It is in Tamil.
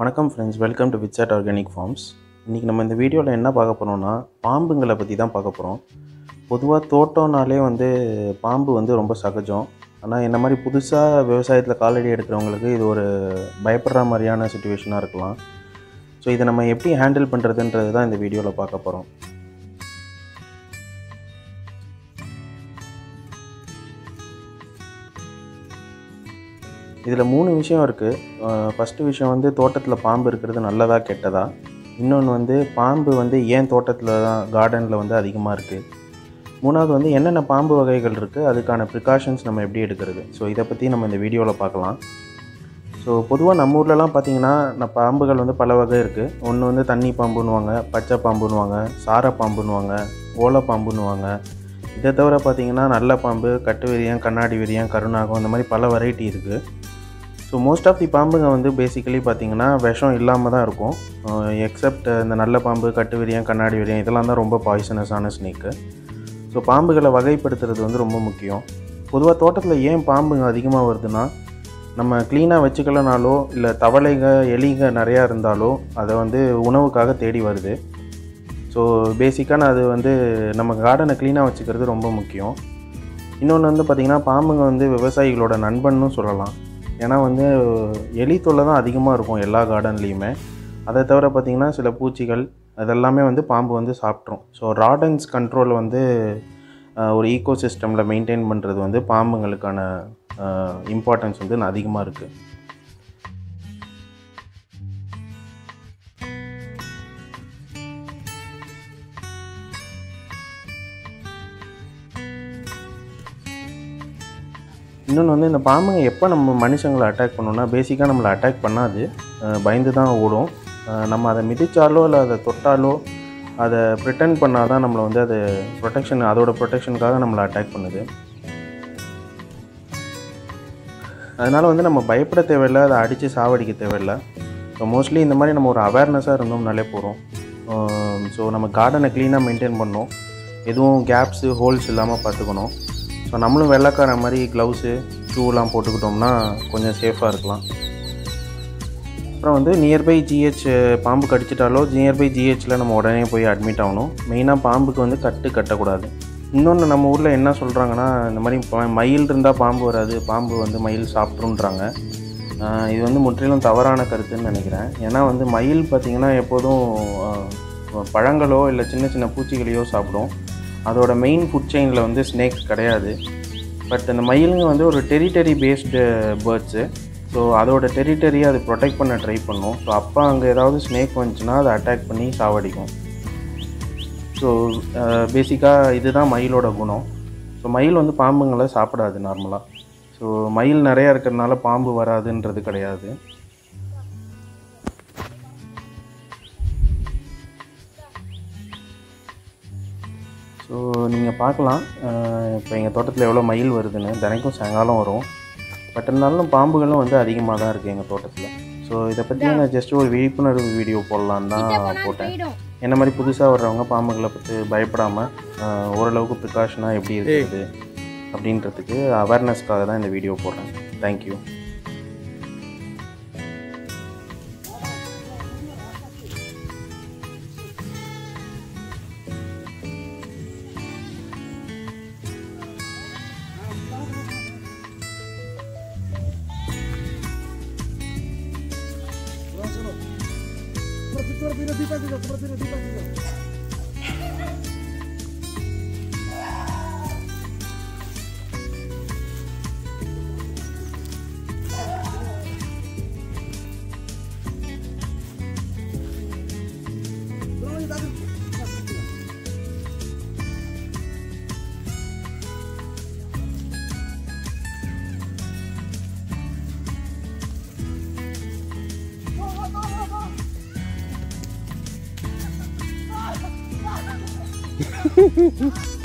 வணக்கம் friends welcome to Vichat organic farms இன்றைக்கி நம்ம இந்த வீடியோவில் என்ன பார்க்க போகிறோம்னா பாம்புங்களை பற்றி தான் பார்க்க போகிறோம் பொதுவாக தோட்டம்னாலே வந்து பாம்பு வந்து ரொம்ப சகஜம் ஆனால் என்ன மாதிரி புதுசாக விவசாயத்தில் காலடி எடுக்கிறவங்களுக்கு இது ஒரு பயப்படுற மாதிரியான சுச்சுவேஷனாக இருக்கலாம் ஸோ இதை நம்ம எப்படி ஹேண்டில் பண்ணுறதுன்றது தான் இந்த வீடியோவில் பார்க்க போகிறோம் இதில் மூணு விஷயம் இருக்குது ஃபஸ்ட்டு விஷயம் வந்து தோட்டத்தில் பாம்பு இருக்கிறது நல்லதா கெட்டதா இன்னொன்று வந்து பாம்பு வந்து ஏன் தோட்டத்தில் தான் கார்டனில் வந்து அதிகமாக இருக்குது மூணாவது வந்து என்னென்ன பாம்பு வகைகள் இருக்குது அதுக்கான ப்ரிகாஷன்ஸ் நம்ம எப்படி எடுக்கிறது ஸோ இதை பற்றி நம்ம இந்த வீடியோவில் பார்க்கலாம் ஸோ பொதுவாக நம்ம ஊர்லலாம் பார்த்தீங்கன்னா நான் பாம்புகள் வந்து பல வகை இருக்குது ஒன்று வந்து தண்ணி பாம்புன்னுவாங்க பச்சை பாம்புன்னுவாங்க சார பாம்புன்னுவாங்க ஓலை பாம்புன்னுவாங்க இதை தவிர பார்த்தீங்கன்னா நல்ல பாம்பு கட்டு விரியம் கண்ணாடி விரியம் கருணாகம் இந்த மாதிரி பல வெரைட்டி இருக்குது ஸோ மோஸ்ட் ஆஃப் தி பாம்புங்க வந்து பேசிக்கலி பார்த்தீங்கன்னா விஷம் இல்லாமல் தான் இருக்கும் எக்ஸப்ட் இந்த நல்ல பாம்பு கட்டு விரியம் கண்ணாடி விரியம் இதெல்லாம் தான் ரொம்ப பாய்சனஸான ஸ்னேக்கு ஸோ பாம்புகளை வகைப்படுத்துறது வந்து ரொம்ப முக்கியம் பொதுவாக தோட்டத்தில் ஏன் பாம்புங்க அதிகமாக வருதுன்னா நம்ம க்ளீனாக வச்சுக்கலனாலோ இல்லை தவளைங்க எலிங்க நிறையா இருந்தாலோ அதை வந்து உணவுக்காக தேடி வருது ஸோ பேசிக்கான அது வந்து நம்ம கார்டனை க்ளீனாக வச்சுக்கிறது ரொம்ப முக்கியம் இன்னொன்று வந்து பார்த்திங்கன்னா பாம்புங்க வந்து விவசாயிகளோட நண்பன்னு சொல்லலாம் ஏன்னா வந்து எலி தொல்லை தான் அதிகமாக இருக்கும் எல்லா கார்டன்லேயுமே அதை தவிர பார்த்திங்கன்னா சில பூச்சிகள் அதெல்லாமே வந்து பாம்பு வந்து சாப்பிட்ரும் ஸோ ராடன்ஸ் கண்ட்ரோல் வந்து ஒரு ஈகோ சிஸ்டமில் மெயின்டைன் பண்ணுறது வந்து பாம்புங்களுக்கான இம்பார்ட்டன்ஸ் வந்து அதிகமாக இருக்குது இன்னொன்று வந்து இந்த பாம்புங்க எப்போ நம்ம மனுஷங்களை அட்டாக் பண்ணோம்னா பேசிக்காக நம்மளை அட்டாக் பண்ணாது பயந்து தான் ஓடும் நம்ம அதை மிதித்தாலோ இல்லை அதை தொட்டாலோ அதை ப்ரிட்டன் பண்ணால் தான் நம்மளை வந்து அது ப்ரொடெக்ஷன் அதோட ப்ரொடெக்ஷனுக்காக நம்மளை அட்டாக் பண்ணுது அதனால் வந்து நம்ம பயப்பட தேவையில்லை அதை அடித்து சாவடிக்க தேவையில்லை ஸோ மோஸ்ட்லி இந்த மாதிரி நம்ம ஒரு அவேர்னஸாக இருந்தோம்னாலே போகிறோம் ஸோ நம்ம கார்டனை க்ளீனாக மெயின்டைன் பண்ணோம் எதுவும் கேப்ஸு ஹோல்ஸ் இல்லாமல் பார்த்துக்கணும் ஸோ நம்மளும் வெள்ளைக்கார மாதிரி க்ளவுஸு ஷூலாம் போட்டுக்கிட்டோம்னா கொஞ்சம் சேஃபாக இருக்கலாம் அப்புறம் வந்து நியர்பை ஜிஹெச் பாம்பு கடிச்சிட்டாலோ நியர்பை ஜிஹெச்சில் நம்ம உடனே போய் அட்மிட் ஆகணும் மெயினாக பாம்புக்கு வந்து கட்டு கட்டக்கூடாது இன்னொன்று நம்ம ஊரில் என்ன சொல்கிறாங்கன்னா இந்த மாதிரி மயில் இருந்தால் பாம்பு வராது பாம்பு வந்து மயில் சாப்பிட்ருன்றாங்க இது வந்து முற்றிலும் தவறான கருத்துன்னு நினைக்கிறேன் ஏன்னா வந்து மயில் பார்த்திங்கன்னா எப்போதும் பழங்களோ இல்லை சின்ன சின்ன பூச்சிகளையோ சாப்பிடும் அதோட மெயின் ஃபுட் செயினில் வந்து ஸ்னேக்ஸ் கிடையாது பட் அந்த மயிலுங்க வந்து ஒரு டெரிட்டரி பேஸ்டு பேர்ட்ஸு ஸோ அதோட டெரிட்டரியை அது ப்ரொடெக்ட் பண்ண ட்ரை பண்ணும் ஸோ அப்போ அங்கே ஏதாவது ஸ்னேக் வந்துச்சுன்னா அதை அட்டாக் பண்ணி சாவடிக்கும் ஸோ பேசிக்காக இதுதான் மயிலோட குணம் ஸோ மயில் வந்து பாம்புங்களை சாப்பிடாது நார்மலாக ஸோ மயில் நிறையா இருக்கிறதுனால பாம்பு வராதுன்றது கிடையாது ஸோ நீங்கள் பார்க்கலாம் இப்போ எங்கள் தோட்டத்தில் எவ்வளோ மயில் வருதுன்னு தினைக்கும் சாயங்காலம் வரும் பட் இருந்தாலும் பாம்புகளும் வந்து அதிகமாக தான் இருக்குது எங்கள் தோட்டத்தில் ஸோ இதை பற்றி நான் ஜஸ்ட் ஒரு விழிப்புணர்வு வீடியோ போடலான்னு தான் போட்டேன் என்ன மாதிரி புதுசாக வர்றவங்க பாம்புகளை பற்றி பயப்படாமல் ஓரளவுக்கு ப்ரிகாஷனாக எப்படி இருக்குது அப்படின்றதுக்கு அவேர்னஸ்க்காக தான் இந்த வீடியோ போடுறேன் தேங்க்யூ Ha ha ha!